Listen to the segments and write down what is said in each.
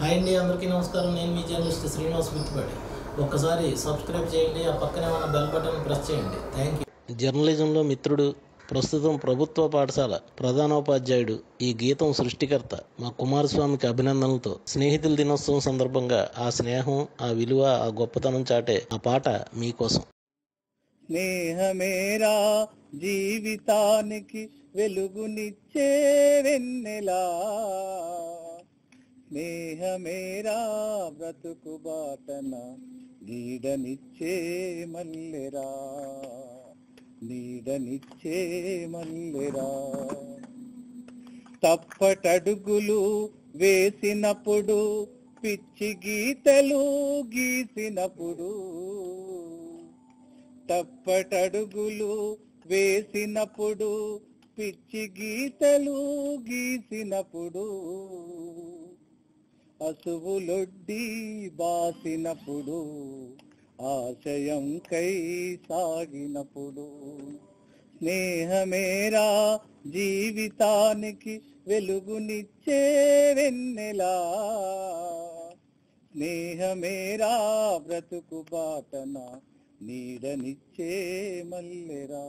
hi అండి అందరికీ నమస్కారం నేను మీ జర్నలిస్ట్ శ్రీనివాస్ మిత్తిపాటి ఒక్కసారి సబ్స్క్రైబ్ చేయండి ఆ పక్కనే ఉన్న బెల్ బటన్ ప్రెస్ చేయండి థ్యాంక్ యూ జర్నలిజంలో మిత్రుడు ప్రస్తుతం ప్రభుత్వ పాఠశాల ప్రధానోపాధ్యాయుడు ఈ గీతం సృష్టికర్త మా కుమారస్వామికి అభినందనలతో స్నేహితుల దినోత్సవం సందర్భంగా ఆ స్నేహం ఆ విలువ ఆ గొప్పతనం చాటే ఆ పాట మీకోసం స్నేహమేరా జీవితానికి వెలుగునిచ్చే వెన్నెలా స్నేహమేరా బ్రతుకు బాటన నీడనిచ్చే మల్లెరా నీడనిచ్చే మల్లెరా తప్పటడుగులు వేసినప్పుడు పిచ్చి గీతలు గీసినప్పుడు తప్పటడుగులు వేసినప్పుడు పిచ్చి గీతలు గీసినప్పుడు అసువులొడ్డి బాసినప్పుడు ఆశయం కై సాగినప్పుడు స్నేహమేరా జీవితానికి వెలుగునిచ్చే వెన్నెలా స్నేహమేరా బ్రతుకు బాటన నీడనిచ్చే మల్లెరా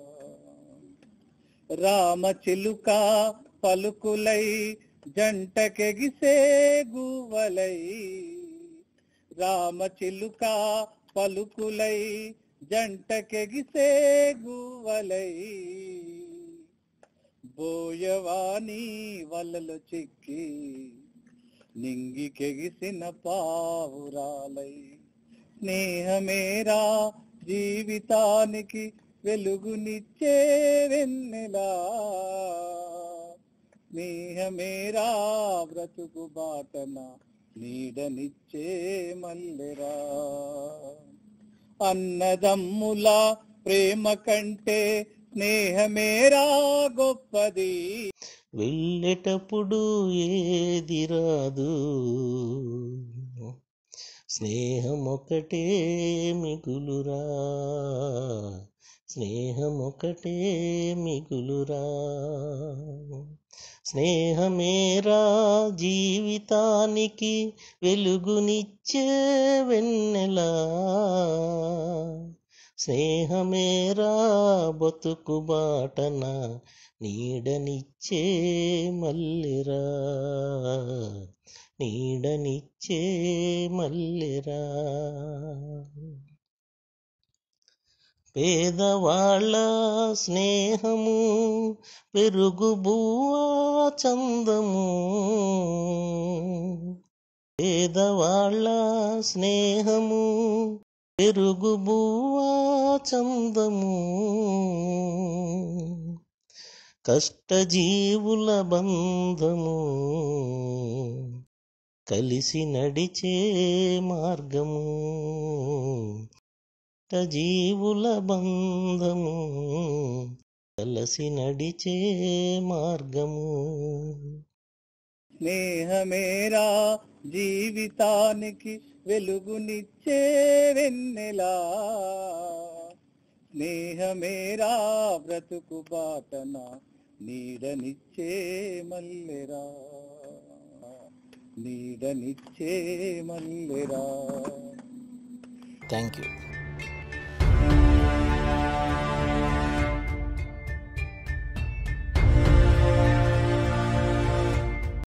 రామ చిలుక పలుకులై జంటకెగిసే గువ్వలై రామ చిలుక పలుకులై జంటకెగిసే గువ్వలై బోయవాణి వలలు చిక్కి నింగికెగిసిన పావురాలై స్నేహమేరా జీవితానికి వెలుగునిచ్చే వెన్నెలా స్నేహమేరా బ్రతుకు బాటన నీడనిచ్చే మల్లెరా అన్నదమ్ముల ప్రేమ కంటే స్నేహమేరా గొప్పది వెళ్ళేటప్పుడు ఏది రాదు స్నేహం ఒకటే మిగులురా స్నేహం ఒకటే మిగులురా స్నేహమేరా జీవితానికి వెలుగునిచ్చే వెన్నెలా స్నేహమేరా బతుకు బాటన నీడనిచ్చే మల్లిరా నీడనిచ్చే మల్లిరా పేదవాళ్ళ స్నేహము పెరుగు బువ్వా చందము పేదవాళ్ళ స్నేహము పెరుగు బువ్వా చందము కష్టజీవుల బంధము కలిసి నడిచే మార్గము జీవుల బంధము కలిసి నడిచే మార్గము స్నేహమేరా జీవితానికి వెలుగునిచ్చే వెన్నెలా స్నేహమేరా బ్రతుకు బాటన నీడనిచ్చే మల్లెరా నీడనిచ్చే మల్లెరా థ్యాంక్ యూ